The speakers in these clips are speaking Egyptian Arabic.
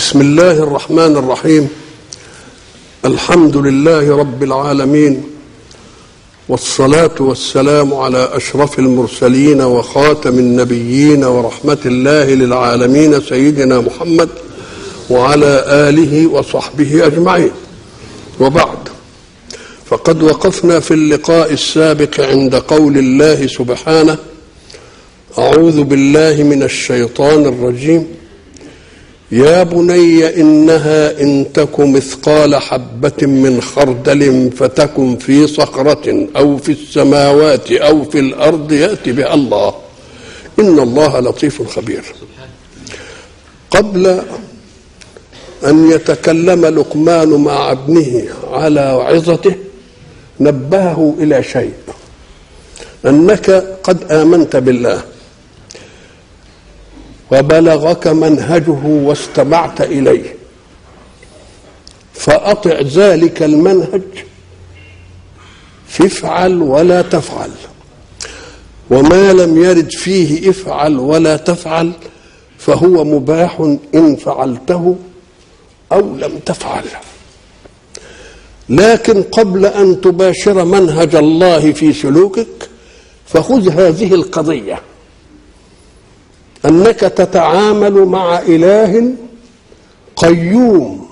بسم الله الرحمن الرحيم الحمد لله رب العالمين والصلاة والسلام على أشرف المرسلين وخاتم النبيين ورحمة الله للعالمين سيدنا محمد وعلى آله وصحبه أجمعين وبعد فقد وقفنا في اللقاء السابق عند قول الله سبحانه أعوذ بالله من الشيطان الرجيم يا بني إنها إن تك مثقال حبة من خردل فتكن في صخرة أو في السماوات أو في الأرض يأتي بها الله إن الله لطيف خبير قبل أن يتكلم لقمان مع ابنه على عظته نبهه إلى شيء أنك قد آمنت بالله وبلغك منهجه واستمعت اليه فاطع ذلك المنهج فافعل ولا تفعل وما لم يرد فيه افعل ولا تفعل فهو مباح ان فعلته او لم تفعل لكن قبل ان تباشر منهج الله في سلوكك فخذ هذه القضيه انك تتعامل مع اله قيوم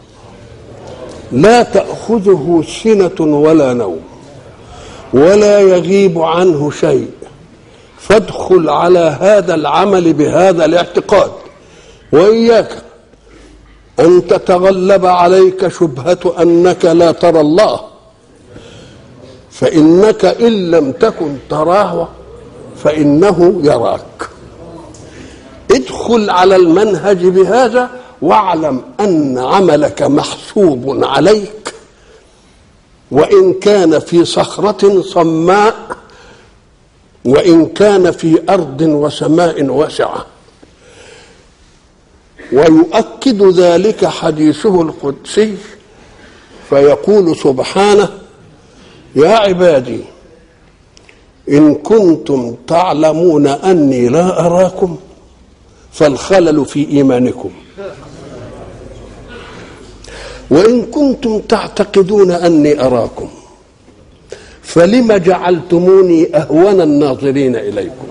لا تاخذه سنه ولا نوم ولا يغيب عنه شيء فادخل على هذا العمل بهذا الاعتقاد واياك ان تتغلب عليك شبهه انك لا ترى الله فانك ان لم تكن تراه فانه يراك ادخل على المنهج بهذا واعلم ان عملك محسوب عليك وان كان في صخره صماء وان كان في ارض وسماء واسعه ويؤكد ذلك حديثه القدسي فيقول سبحانه يا عبادي ان كنتم تعلمون اني لا اراكم فالخلل في ايمانكم وان كنتم تعتقدون اني اراكم فلم جعلتموني اهون الناظرين اليكم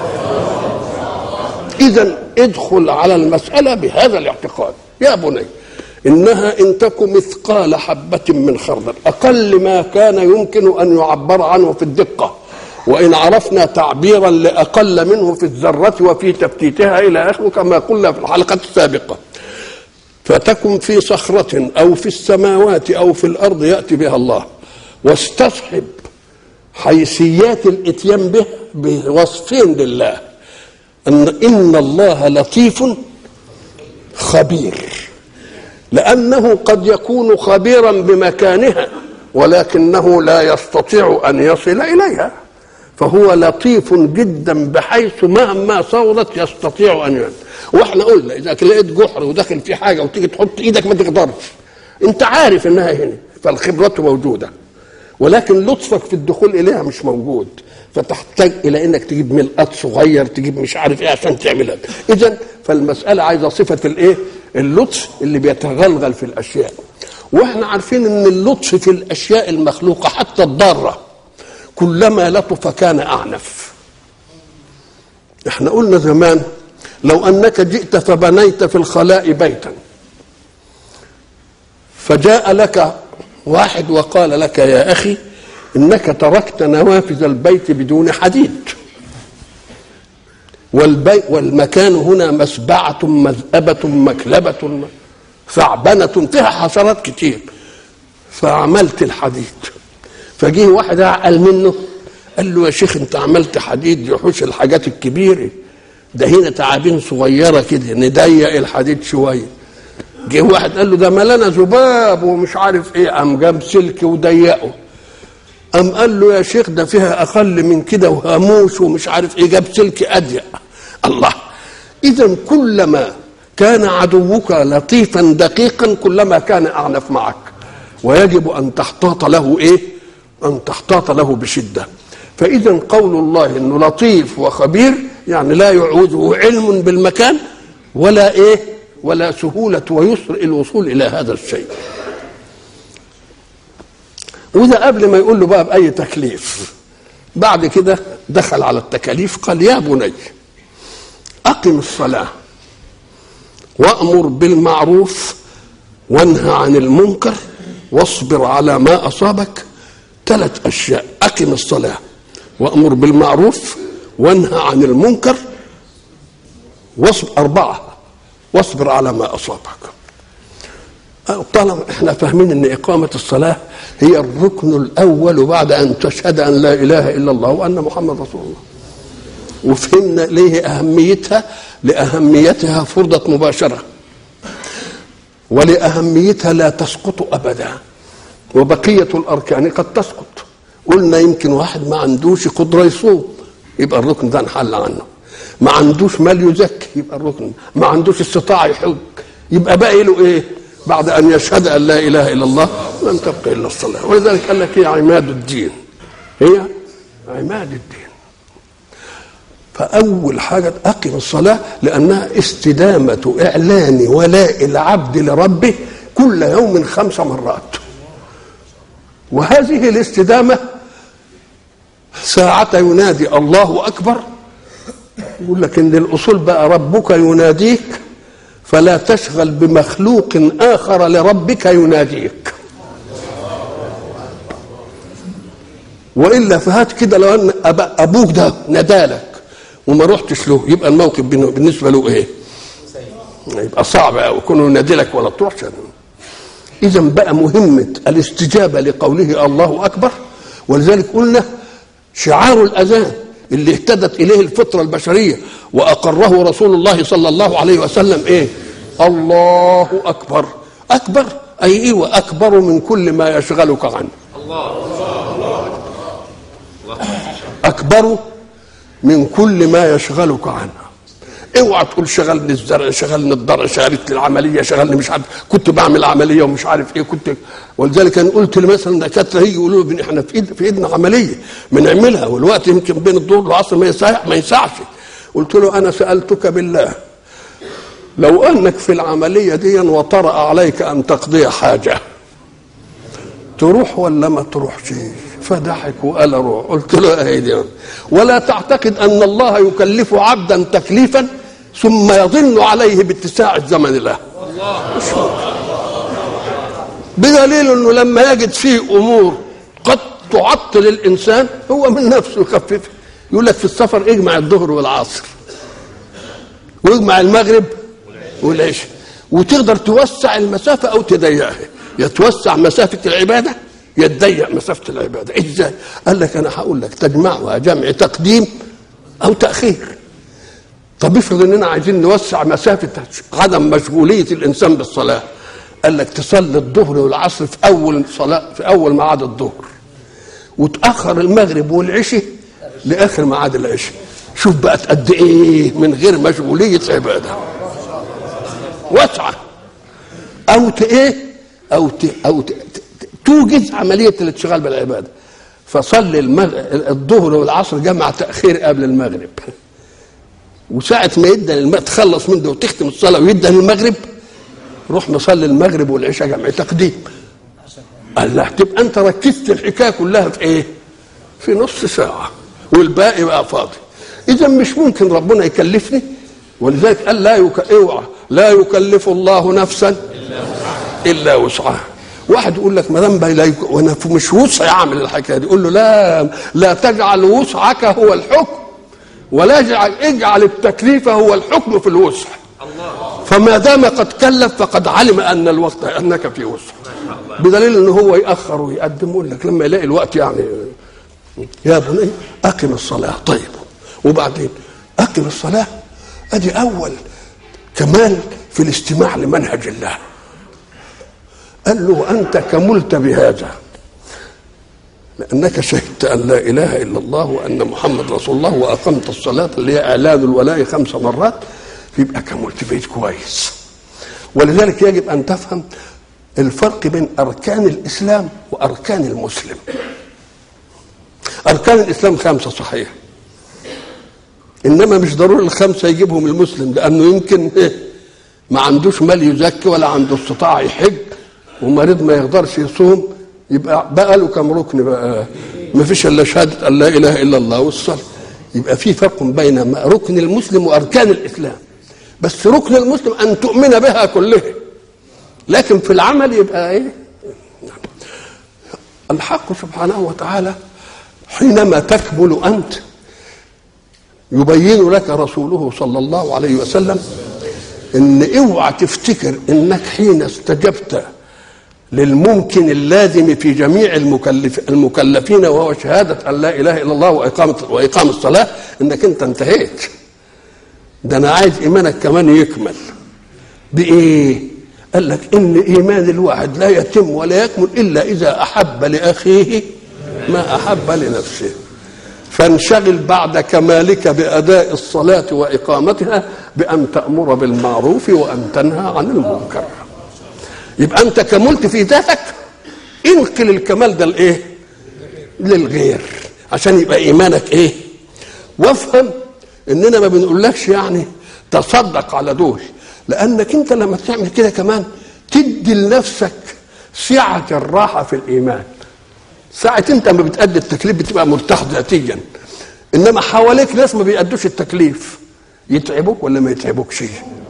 اذا ادخل على المساله بهذا الاعتقاد يا بني انها ان تك مثقال حبه من خردل اقل ما كان يمكن ان يعبر عنه في الدقه وإن عرفنا تعبيرا لأقل منه في الذرة وفي تفتيتها إلى آخره كما قلنا في الحلقة السابقة فتكن في صخرة أو في السماوات أو في الأرض يأتي بها الله واستصحب حيثيات الإتيان به بوصفين لله أن إن الله لطيف خبير لأنه قد يكون خبيرا بمكانها ولكنه لا يستطيع أن يصل إليها فهو لطيف جدا بحيث مهما صورت يستطيع ان يعمل واحنا قلنا اذا لقيت جحر وداخل فيه حاجه وتيجي تحط ايدك ما تقدرش انت عارف انها هنا فالخبره موجوده ولكن لطفك في الدخول اليها مش موجود فتحتاج الى انك تجيب ملقط صغير تجيب مش عارف ايه عشان تعملها اذا فالمساله عايزه صفه الايه اللطف اللي بيتغلغل في الاشياء واحنا عارفين ان اللطف في الاشياء المخلوقه حتى الضاره كلما لطف كان اعنف احنا قلنا زمان لو انك جئت فبنيت في الخلاء بيتا فجاء لك واحد وقال لك يا اخي انك تركت نوافذ البيت بدون حديد والبي والمكان هنا مسبعة مذأبة مكلبة ثعبنة فيها حشرات كتير فعملت الحديد فجه واحد اعقل منه قال له يا شيخ انت عملت حديد يحوش الحاجات الكبيره ده هنا تعابين صغيره كده نضيق الحديد شويه جه واحد قال له ده ملانه ذباب ومش عارف ايه قام جاب سلك وضيقه قام قال له يا شيخ ده فيها اقل من كده وهاموش ومش عارف ايه جاب سلك اضيق الله اذا كلما كان عدوك لطيفا دقيقا كلما كان اعنف معك ويجب ان تحتاط له ايه أن تحتاط له بشدة فإذا قول الله أنه لطيف وخبير يعني لا يعوده علم بالمكان ولا إيه ولا سهولة ويسر الوصول إلى هذا الشيء وده قبل ما يقول له بقى بأي تكليف بعد كده دخل على التكاليف قال يا بني أقم الصلاة وأمر بالمعروف وانهى عن المنكر واصبر على ما أصابك ثلاث أشياء أقم الصلاة وأمر بالمعروف وانهى عن المنكر واصبر أربعة واصبر على ما أصابك طالما احنا فاهمين ان اقامه الصلاه هي الركن الاول بعد ان تشهد ان لا اله الا الله وان محمد رسول الله وفهمنا ليه اهميتها لاهميتها فرضت مباشره ولاهميتها لا تسقط ابدا وبقيه الاركان قد تسقط قلنا يمكن واحد ما عندوش قدره يصوم يبقى الركن ده انحل عنه ما عندوش مال يزكي يبقى الركن ما عندوش استطاعه يحج يبقى باقي له ايه بعد ان يشهد ان لا اله الا الله لن تبقى الا الصلاه ولذلك قال لك هي عماد الدين هي عماد الدين فاول حاجه اقم الصلاه لانها استدامه اعلان ولاء العبد لربه كل يوم خمس مرات وهذه الاستدامه ساعة ينادي الله أكبر يقول لك إن الأصول بقى ربك يناديك فلا تشغل بمخلوق آخر لربك يناديك وإلا فهات كده لو أن أبوك ده نادالك وما رحتش له يبقى الموقف بالنسبة له إيه؟ يبقى صعب أوي يكون ينادي لك ولا تروحش إذا بقى مهمة الاستجابة لقوله الله أكبر ولذلك قلنا شعار الأذان اللي اهتدت اليه الفطره البشريه واقره رسول الله صلى الله عليه وسلم ايه؟ الله اكبر اكبر اي ايوه اكبر من كل ما يشغلك عنه الله اكبر من كل ما يشغلك عنه اوعى تقول شغلني الزرع شغلني الضرع شغلت العمليه شغلني مش عارف كنت بعمل عمليه ومش عارف ايه كنت ولذلك انا قلت مثلا دكاتره يجي يقولوا لي احنا في ايد في ايدنا عمليه بنعملها والوقت يمكن بين الظهر والعصر ما يساع ما يسعش قلت له انا سالتك بالله لو انك في العمليه دي وطرأ عليك ان تقضي حاجه تروح ولا ما تروحش فضحك وقال روح قلت له اهي دي ولا تعتقد ان الله يكلف عبدا تكليفا ثم يظن عليه باتساع الزمن له بدليل انه لما يجد فيه امور قد تعطل الانسان هو من نفسه يخففها يقول لك في السفر اجمع الظهر والعصر واجمع المغرب والعشاء وتقدر توسع المسافه او تضيقها يا توسع مسافه العباده يا تضيق مسافه العباده ازاي؟ قال لك انا هقول لك تجمعها جمع تقديم او تاخير طب افرض اننا عايزين نوسع مسافه عدم مشغوليه الانسان بالصلاه قال لك تصلي الظهر والعصر في اول صلاه في اول ميعاد الظهر وتاخر المغرب والعشاء لاخر ميعاد العشاء شوف بقت قد ايه من غير مشغوليه عباده واسعه او ت ايه او ت او ت توجد عمليه الانشغال بالعباده فصلي المغ... الظهر والعصر جمع تاخير قبل المغرب وساعة ما يدن الم... تخلص من ده وتختم الصلاة ويدن المغرب روح مصلي المغرب والعشاء جمع تقديم قال له تبقى انت ركزت الحكايه كلها في ايه؟ في نص ساعه والباقي بقى فاضي اذا مش ممكن ربنا يكلفني ولذلك قال لا يك... اوعى لا يكلف الله نفسا الا وسعها واحد يقول لك ما دام لا يك... وانا مش وسعي اعمل الحكايه دي يقول له لا لا تجعل وسعك هو الحكم ولا اجعل اجعل التكليف هو الحكم في الوسع فما دام قد كلف فقد علم ان الوقت انك في وسع بدليل ان هو ياخر ويقدم يقول لك لما يلاقي الوقت يعني يا بني اقم الصلاه طيب وبعدين اقم الصلاه ادي اول كمال في الاستماع لمنهج الله قال له انت كملت بهذا لانك شهدت ان لا اله الا الله وان محمد رسول الله واقمت الصلاه اللي هي اعلان الولاء خمس مرات يبقى كملت بيت كويس ولذلك يجب ان تفهم الفرق بين اركان الاسلام واركان المسلم اركان الاسلام خمسه صحيح انما مش ضروري الخمسه يجيبهم المسلم لانه يمكن ما عندوش مال يزكي ولا عنده استطاعه يحج ومريض ما يقدرش يصوم يبقى بقى له كم ركن بقى ما فيش الا شهاده ان لا اله الا الله والصلاه يبقى في فرق بين ركن المسلم واركان الاسلام بس ركن المسلم ان تؤمن بها كلها لكن في العمل يبقى ايه الحق سبحانه وتعالى حينما تكمل انت يبين لك رسوله صلى الله عليه وسلم ان اوعى تفتكر انك حين استجبت للممكن اللازم في جميع المكلف المكلفين وهو شهادة أن لا إله إلا الله وإقامة وإقام الصلاة إنك أنت انتهيت ده أنا عايز إيمانك كمان يكمل بإيه؟ قال لك إن إيمان الواحد لا يتم ولا يكمل إلا إذا أحب لأخيه ما أحب لنفسه فانشغل بعد كمالك بأداء الصلاة وإقامتها بأن تأمر بالمعروف وأن تنهى عن المنكر يبقى أنت كملت في ذاتك انقل الكمال ده لإيه؟ للغير عشان يبقى إيمانك إيه؟ وافهم إننا ما بنقولكش يعني تصدق على دول لأنك أنت لما تعمل كده كمان تدي لنفسك سعة الراحة في الإيمان ساعة انت ما بتأدي التكليف بتبقى مرتاح ذاتيا انما حواليك ناس ما بيأدوش التكليف يتعبوك ولا ما يتعبوكش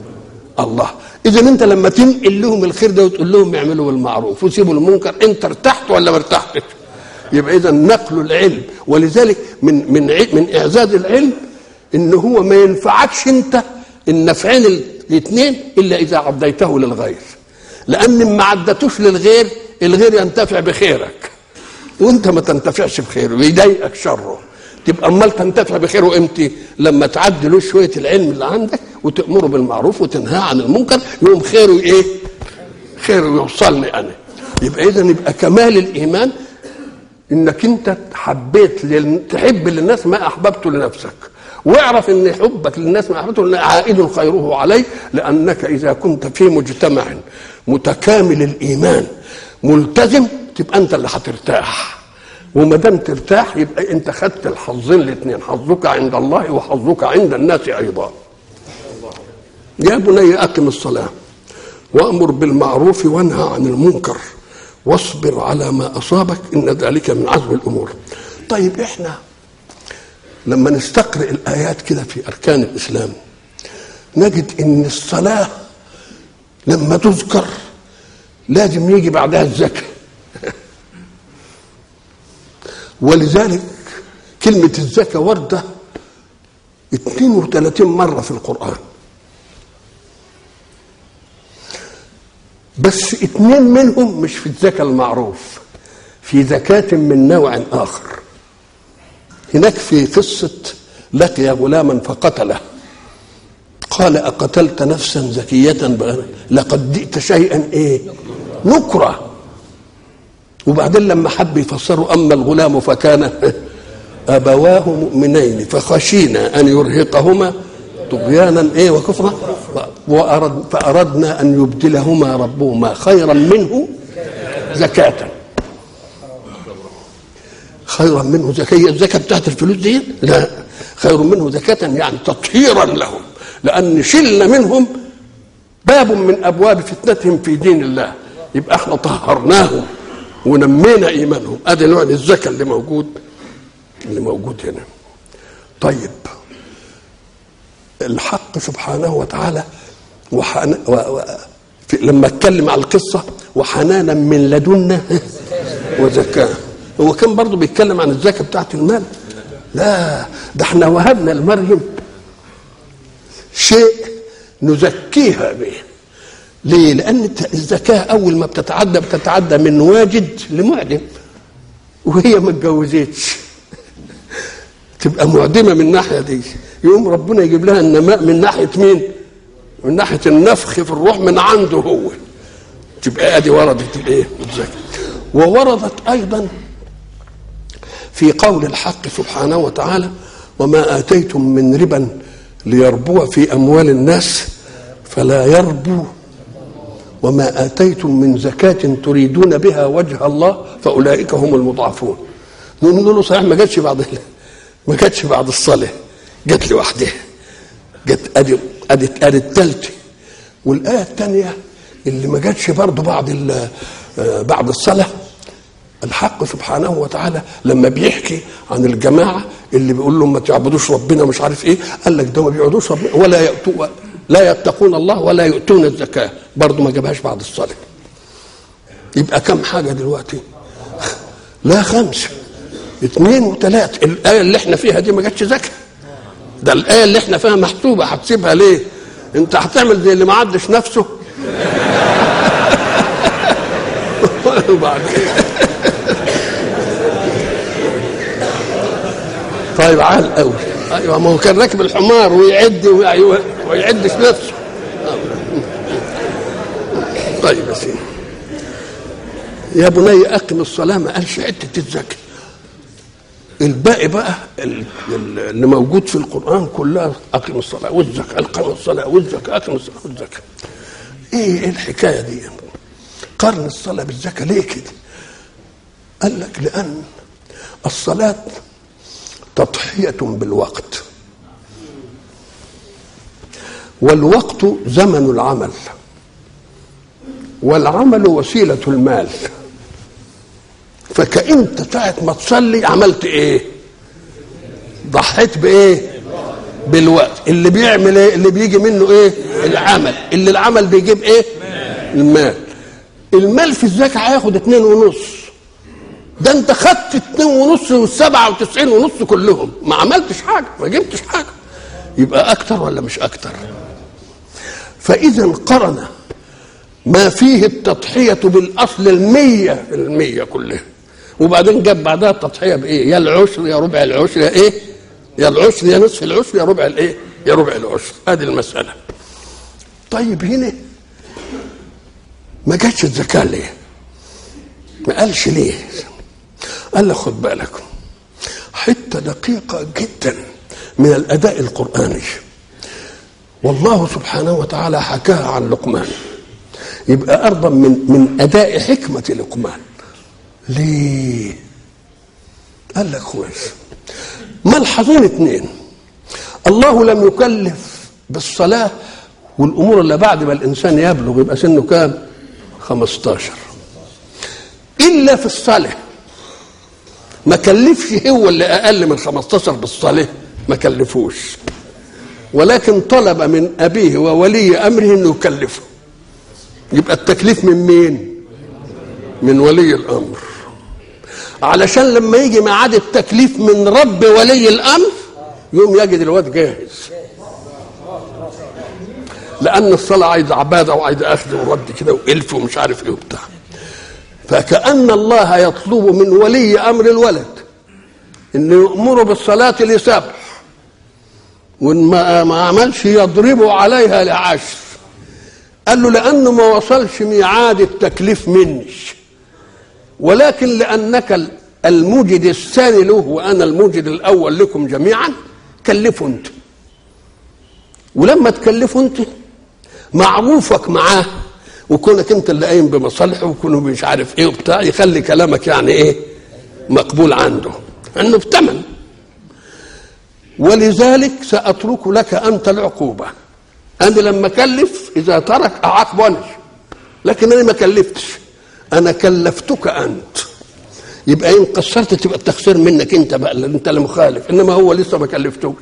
الله اذا انت لما تنقل لهم الخير ده وتقول لهم اعملوا بالمعروف وسيبوا المنكر انت ارتحت ولا ما ارتحتش يبقى اذا نقل العلم ولذلك من من من اعزاز العلم ان هو ما ينفعكش انت النفعين الاثنين الا اذا عديته للغير لان ما عدتوش للغير الغير ينتفع بخيرك وانت ما تنتفعش بخيره ويضايقك شره تبقى امال تنتفع بخيره امتى لما تعدي له شويه العلم اللي عندك وتامره بالمعروف وتنهاه عن المنكر يقوم خيره ايه خيره يوصلني انا يبقى اذا يبقى كمال الايمان انك انت حبيت لل... تحب للناس ما احببته لنفسك واعرف ان حبك للناس ما احببته عائد خيره عليك لانك اذا كنت في مجتمع متكامل الايمان ملتزم تبقى انت اللي هترتاح وما دام ترتاح يبقى انت خدت الحظين الاثنين حظك عند الله وحظك عند الناس ايضا يا بني اقم الصلاه وامر بالمعروف وانهى عن المنكر واصبر على ما اصابك ان ذلك من عزم الامور طيب احنا لما نستقرئ الايات كده في اركان الاسلام نجد ان الصلاه لما تذكر لازم يجي بعدها الزكاه ولذلك كلمة الزكاة وردة 32 مرة في القرآن بس اثنين منهم مش في الزكاة المعروف في زكاة من نوع آخر هناك في قصة لقي غلاما فقتله قال أقتلت نفسا زكية بغير لقد جئت شيئا إيه نكره وبعدين لما حب يفسروا اما الغلام فكان ابواه مؤمنين فخشينا ان يرهقهما طغيانا ايه وكفرا وأرد فاردنا ان يبدلهما ربهما خيرا منه زكاة خيرا منه زكاة الزكاة بتاعت الفلوس دي لا خير منه زكاة يعني تطهيرا لهم لأن شلنا منهم باب من أبواب فتنتهم في دين الله يبقى احنا طهرناهم ونمينا ايمانهم ادي نوع الزكاه اللي موجود اللي موجود هنا طيب الحق سبحانه وتعالى وحن... و... و... في... لما اتكلم على القصه وحنانا من لدنا وزكاه هو كان برضه بيتكلم عن الزكاه بتاعت المال لا ده احنا وهبنا لمريم شيء نزكيها به ليه؟ لأن الزكاة أول ما بتتعدى بتتعدى من واجد لمعدم وهي ما اتجوزتش تبقى معدمة من الناحية دي يقوم ربنا يجيب لها النماء من ناحية مين؟ من ناحية النفخ في الروح من عنده هو تبقى ادي وردت الايه؟ الزكاة ووردت أيضا في قول الحق سبحانه وتعالى وما آتيتم من ربا ليربو في أموال الناس فلا يربو وما آتيتم من زكاة تريدون بها وجه الله فأولئك هم المضعفون نقول له صحيح ما جاتش بعد ما جاتش بعد الصلاة جت لوحدها جت أدي أدي أدي التالتة والآية الثانية اللي ما جاتش برضه بعد آه، بعد الصلاة الحق سبحانه وتعالى لما بيحكي عن الجماعة اللي بيقول لهم ما تعبدوش ربنا مش عارف ايه قال لك ده ما بيعبدوش ربنا ولا يأتوا لا يتقون الله ولا يؤتون الزكاة برضه ما جابهاش بعد الصلاة يبقى كم حاجة دلوقتي لا خمسة اثنين وثلاثة الآية اللي احنا فيها دي ما جاتش زكاة ده الآية اللي احنا فيها محسوبة هتسيبها ليه انت هتعمل زي اللي ما عدش نفسه وبعد طيب عال قوي ايوه ما هو كان راكب الحمار ويعد ويعدش نفسه طيب يا سيدي يا بني اقم الصلاه ما قالش حته الزكاه الباقي بقى اللي موجود في القران كلها اقم الصلاه والزكاه اقم الصلاه والزكاه اقم الصلاه والزكاه ايه الحكايه دي قرن الصلاه بالزكاه ليه كده قال لك لان الصلاه تضحيه بالوقت والوقت زمن العمل والعمل وسيله المال فكأنت ساعة ما تصلي عملت ايه ضحيت بايه بالوقت اللي بيعمل ايه اللي بيجي منه ايه العمل اللي العمل بيجيب ايه المال المال في الزكاة هياخد اتنين ونص ده انت خدت اتنين ونص والسبعة وتسعين ونص كلهم ما عملتش حاجة ما جبتش حاجة يبقى اكتر ولا مش اكتر فاذا قرن ما فيه التضحية بالأصل المية المية كلها وبعدين جاب بعدها التضحيه بايه؟ يا العشر يا ربع العشر يا ايه؟ يا العشر يا نصف العشر يا ربع الايه؟ يا ربع العشر هذه المساله. طيب هنا ما جاتش الزكاه ليه؟ ما قالش ليه؟ قال لك خد بالك حته دقيقه جدا من الاداء القراني والله سبحانه وتعالى حكاها عن لقمان يبقى ارضا من من اداء حكمه لقمان ليه قال لك كويس ملحظين اثنين الله لم يكلف بالصلاة والأمور اللي بعد ما الإنسان يبلغ يبقى سنه كام 15 إلا في الصلاة ما كلفش هو اللي أقل من 15 بالصلاة ما كلفوش ولكن طلب من أبيه وولي أمره أنه يكلفه يبقى التكليف من مين من ولي الأمر علشان لما يجي ميعاد التكليف من رب ولي الامر يوم يجد الواد جاهز لان الصلاه عايزه عباده وعايزه اخذ ورد كده والف ومش عارف ايه وبتاع فكأن الله يطلب من ولي امر الولد انه يأمره بالصلاة لسبع وان ما, ما عملش يضربه عليها لعشر قال له لانه ما وصلش ميعاد التكليف مني ولكن لأنك الموجد الثاني له وأنا الموجد الأول لكم جميعا كلفوا أنت ولما تكلفوا أنت معروفك معاه وكونك أنت اللي قايم بمصالحه وكونه مش عارف إيه وبتاع يخلي كلامك يعني إيه مقبول عنده أنه بتمن ولذلك سأترك لك أنت العقوبة أنا لما أكلف إذا ترك أعاقبه أنا لكن أنا ما كلفتش انا كلفتك انت يبقى ان قصرت تبقى التقصير منك انت بقى اللي انت المخالف انما هو لسه ما كلفتوش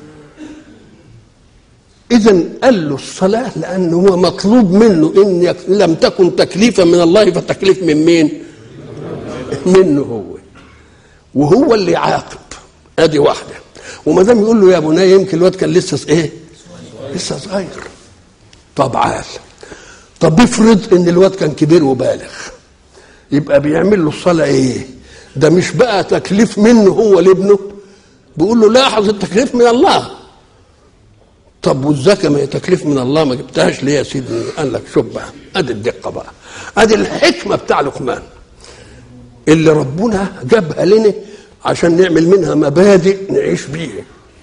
اذا قال له الصلاه لانه هو مطلوب منه ان لم تكن تكليفا من الله فتكليف من مين منه هو وهو اللي يعاقب ادي واحده وما دام يقول له يا بني يمكن الواد كان لسه ايه لسه صغير طب عال طب افرض ان الواد كان كبير وبالغ يبقى بيعمل له الصلاه ايه ده مش بقى تكليف منه هو لابنه بيقول له لاحظ التكليف من الله طب والزكاه ما هي تكليف من الله ما جبتهاش ليه يا سيدي قال لك شوف بقى ادي الدقه بقى ادي الحكمه بتاع لقمان اللي ربنا جابها لنا عشان نعمل منها مبادئ نعيش بيها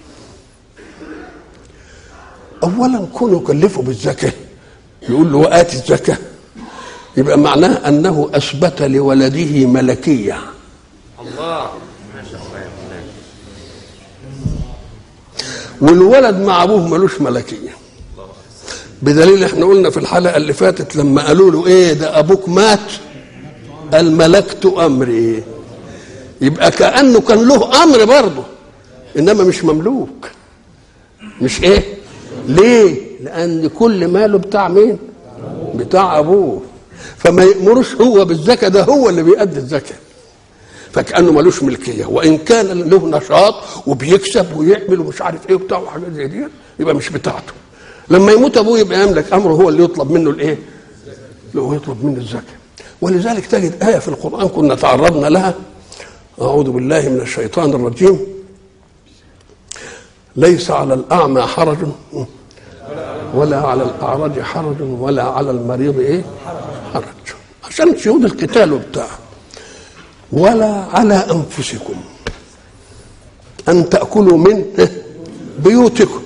اولا كونوا كلفوا بالزكاه يقول له وآت الزكاه يبقى معناه انه اثبت لولده ملكيه الله والولد مع ابوه ملوش ملكيه بدليل احنا قلنا في الحلقه اللي فاتت لما قالوا له ايه ده ابوك مات قال ملكت امري يبقى كانه كان له امر برضه انما مش مملوك مش ايه ليه لان كل ماله بتاع مين بتاع ابوه فما يامرش هو بالزكاه ده هو اللي بيأدي الزكاه فكانه ملوش ملكيه وان كان له نشاط وبيكسب ويعمل ومش عارف ايه وبتاع وحاجات زي دي يبقى مش بتاعته لما يموت ابوه يبقى يملك امره هو اللي يطلب منه الايه؟ اللي هو يطلب منه الزكاه ولذلك تجد ايه في القران كنا تعرضنا لها اعوذ بالله من الشيطان الرجيم ليس على الاعمى حرج ولا على الاعرج حرج ولا على المريض ايه؟ حرج عشان شهود القتال وبتاع ولا على انفسكم ان تاكلوا من بيوتكم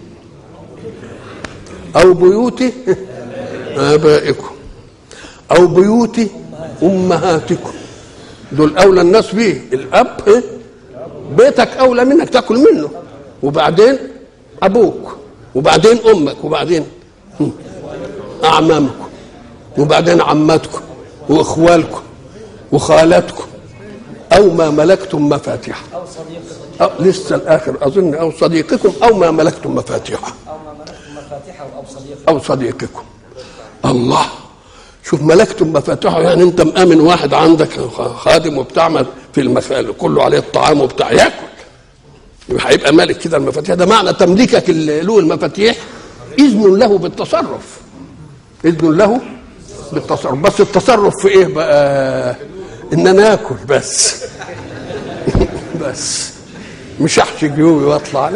او بيوت ابائكم او بيوت امهاتكم دول اولى الناس بيه الاب إيه؟ بيتك اولى منك تاكل منه وبعدين ابوك وبعدين امك وبعدين اعمامكم وبعدين عماتكم واخوالكم وخالاتكم او ما ملكتم مفاتيحه او صديقكم أو لسه الاخر اظن او صديقكم او ما ملكتم مفاتيحه او ما ملكتم مفاتيحه او صديقكم او صديقكم الله شوف ملكتم مفاتيحه يعني انت مامن واحد عندك خادم وبتعمل في المخال كله عليه الطعام وبتاع ياكل يبقى هيبقى مالك كده المفاتيح ده معنى تمليكك ال- له المفاتيح اذن له بالتصرف اذن له بالتصرف بس التصرف في ايه بقى ان انا اكل بس بس مش احشي جيوبي واطلع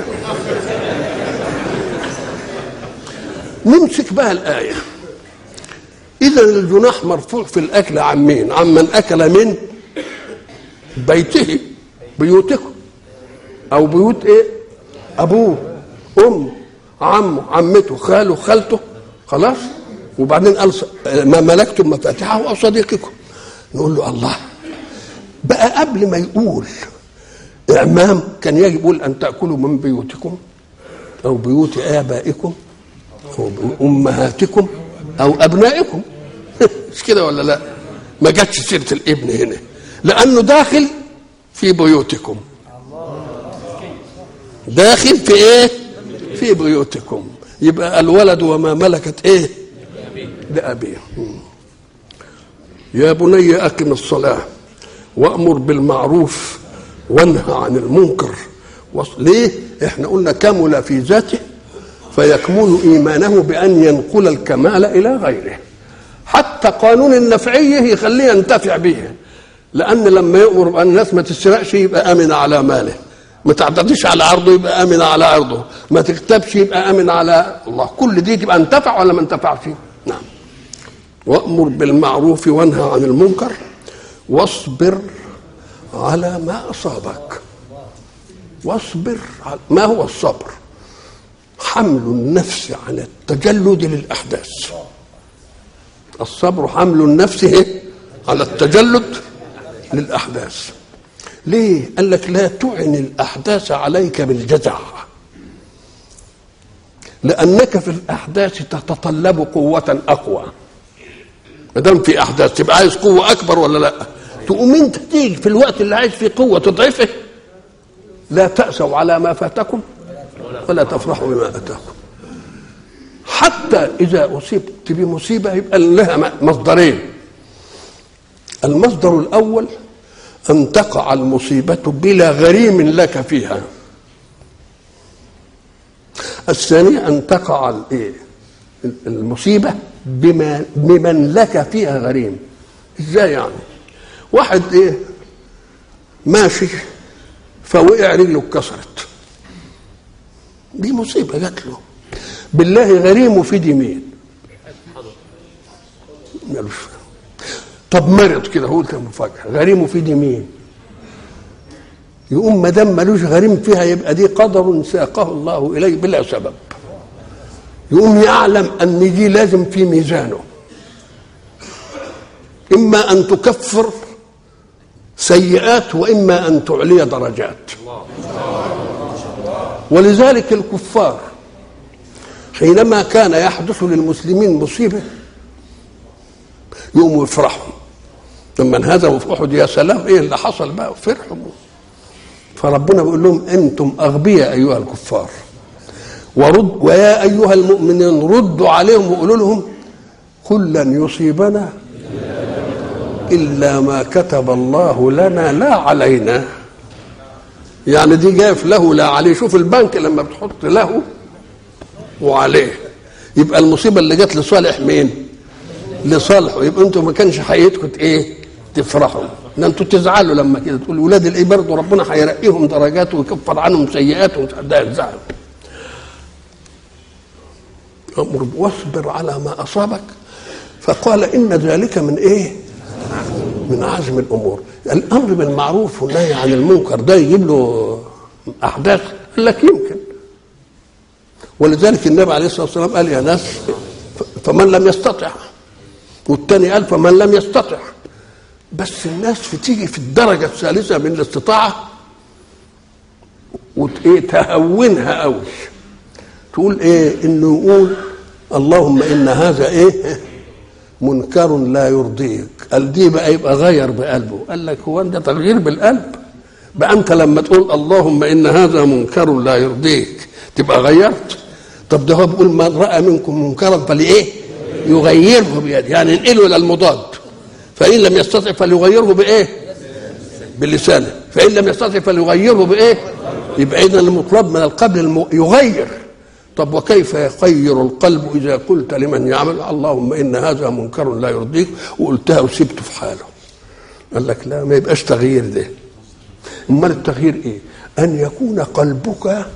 نمسك بقى الايه اذا الجناح مرفوع في الاكل عن مين عن من اكل من بيته بيوتكم او بيوت ايه ابوه امه عمه عمته خاله خالته خلاص وبعدين قال ص- ما ملكتم مفاتيحه او صديقكم نقول له الله بقى قبل ما يقول اعمام كان يجب يقول ان تاكلوا من بيوتكم او بيوت ابائكم او امهاتكم او ابنائكم مش كده ولا لا ما جاتش سيره الابن هنا لانه داخل في بيوتكم داخل في ايه في بيوتكم يبقى الولد وما ملكت ايه لابيه يا بني اقم الصلاه وامر بالمعروف وانهى عن المنكر وص- ليه احنا قلنا كمل في ذاته فيكمل ايمانه بان ينقل الكمال الى غيره حتى قانون النفعيه يخليه ينتفع به لان لما يامر بان الناس ما تسرقش يبقى امن على ماله ما تعتديش على عرضه يبقى امن على عرضه ما تكتبش يبقى امن على الله كل دي تبقى انتفع ولا ما انتفعش نعم وامر بالمعروف وانهى عن المنكر واصبر على ما اصابك واصبر على ما هو الصبر حمل النفس عن التجلد للاحداث الصبر حمل النفس إيه؟ على التجلد للاحداث ليه قال لك لا تعن الاحداث عليك بالجزع لانك في الاحداث تتطلب قوه اقوى ما دام في احداث تبقى عايز قوه اكبر ولا لا تقوم انت تيجي في الوقت اللي عايز فيه قوه تضعفه لا تاسوا على ما فاتكم ولا تفرحوا بما اتاكم حتى اذا اصبت بمصيبه يبقى لها مصدرين المصدر الاول ان تقع المصيبه بلا غريم لك فيها الثاني ان تقع الايه المصيبه بما بمن لك فيها غريم ازاي يعني واحد ايه ماشي فوقع رجله اتكسرت دي مصيبه جات له بالله غريمه في دي مين مالوش طب مرض كده هو كان مفاجاه غريمه في دي مين يقوم ما دام ملوش غريم فيها يبقى دي قدر ساقه الله اليه بلا سبب يقوم يعلم ان دي لازم في ميزانه اما ان تكفر سيئات واما ان تعلي درجات ولذلك الكفار حينما كان يحدث للمسلمين مصيبه يقوموا يفرحوا لما انهزموا في احد يا سلام ايه اللي حصل بقى فرحوا فربنا بيقول لهم انتم اغبياء ايها الكفار ورد ويا ايها المؤمنين ردوا عليهم وقولوا لهم قل لن يصيبنا الا ما كتب الله لنا لا علينا يعني دي جايه في له لا عليه شوف البنك لما بتحط له وعليه يبقى المصيبه اللي جت لصالح مين لصالحه يبقى انتوا ما كانش حقيقتكم ايه تفرحوا ان انتوا تزعلوا لما كده تقول ولاد الايه برضه ربنا هيرقيهم درجات ويكفر عنهم سيئاتهم ده يزعل امر واصبر على ما اصابك فقال ان ذلك من ايه من عزم الامور الامر بالمعروف والنهي عن المنكر ده يجيب له احداث قال لك يمكن ولذلك النبي عليه الصلاه والسلام قال يا ناس فمن لم يستطع والتاني قال فمن لم يستطع بس الناس في تيجي في الدرجه الثالثه من الاستطاعه وتهونها قوي تقول ايه انه يقول اللهم ان هذا ايه منكر لا يرضيك قال دي بقى يبقى غير بقلبه قال لك هو ده تغيير بالقلب بقى انت لما تقول اللهم ان هذا منكر لا يرضيك تبقى غيرت طب ده هو بيقول من راى منكم منكرا فلايه يغيره بيده يعني ينقله الى المضاد فان لم يستطع فليغيره بايه بلسانه فان لم يستطع فليغيره بايه يبقى اذا المطلب من القلب الم... يغير طب وكيف يغير القلب اذا قلت لمن يعمل اللهم ان هذا منكر لا يرضيك وقلتها وسبته في حاله قال لك لا ما يبقاش تغيير ده امال التغيير ايه ان يكون قلبك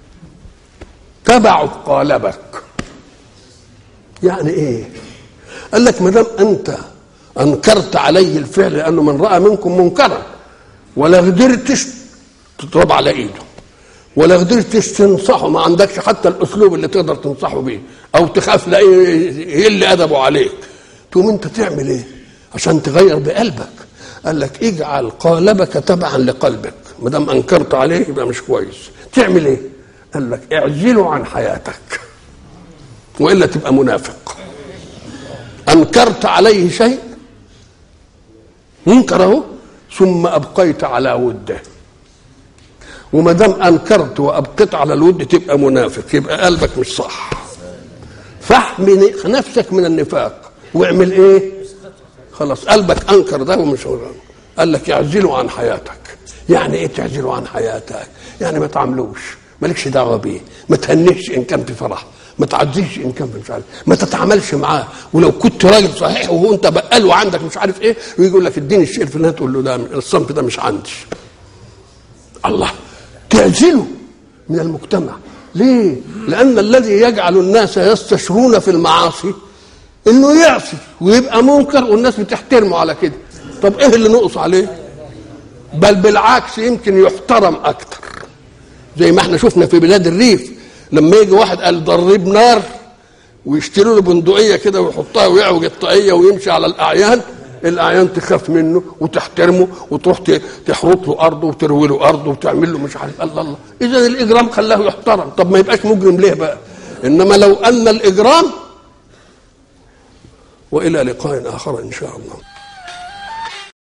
تبع قالبك يعني ايه قال لك ما دام انت انكرت عليه الفعل لانه من راى منكم منكرا ولا قدرتش تضرب على ايده ولا قدرتش تنصحه ما عندكش حتى الاسلوب اللي تقدر تنصحه بيه او تخاف لا يقل ادبه عليك تقوم انت تعمل ايه عشان تغير بقلبك قال لك اجعل قالبك تبعا لقلبك ما دام انكرت عليه يبقى مش كويس تعمل ايه قال لك اعزله عن حياتك والا تبقى منافق انكرت عليه شيء منكره ثم ابقيت على وده وما دام انكرت وابقيت على الود تبقى منافق يبقى قلبك مش صح فاحمي نفسك من النفاق واعمل ايه خلاص قلبك انكر ده ومش هو قال لك اعزله عن حياتك يعني ايه تعزله عن حياتك يعني ما تعملوش مالكش دعوه بيه ما تهنيش ان كان في فرح ما تعزيش ان كان في مش عارف ما تتعاملش معاه ولو كنت راجل صحيح وهو انت بقال وعندك مش عارف ايه ويجي يقول لك اديني الشيء الفلاني تقول له لا الصنف ده مش عندي الله تعزله من المجتمع ليه لان الذي يجعل الناس يستشرون في المعاصي انه يعصي ويبقى منكر والناس بتحترمه على كده طب ايه اللي نقص عليه بل بالعكس يمكن يحترم اكتر زي ما احنا شفنا في بلاد الريف لما يجي واحد قال ضرب نار ويشتروا له بندقيه كده ويحطها ويعوج الطاقيه ويمشي على الاعيان الاعيان تخاف منه وتحترمه وتروح تحرط له ارضه وتروي له ارضه وتعمل له مش عارف الله الله اذا الاجرام خلاه يحترم طب ما يبقاش مجرم ليه بقى انما لو ان الاجرام والى لقاء اخر ان شاء الله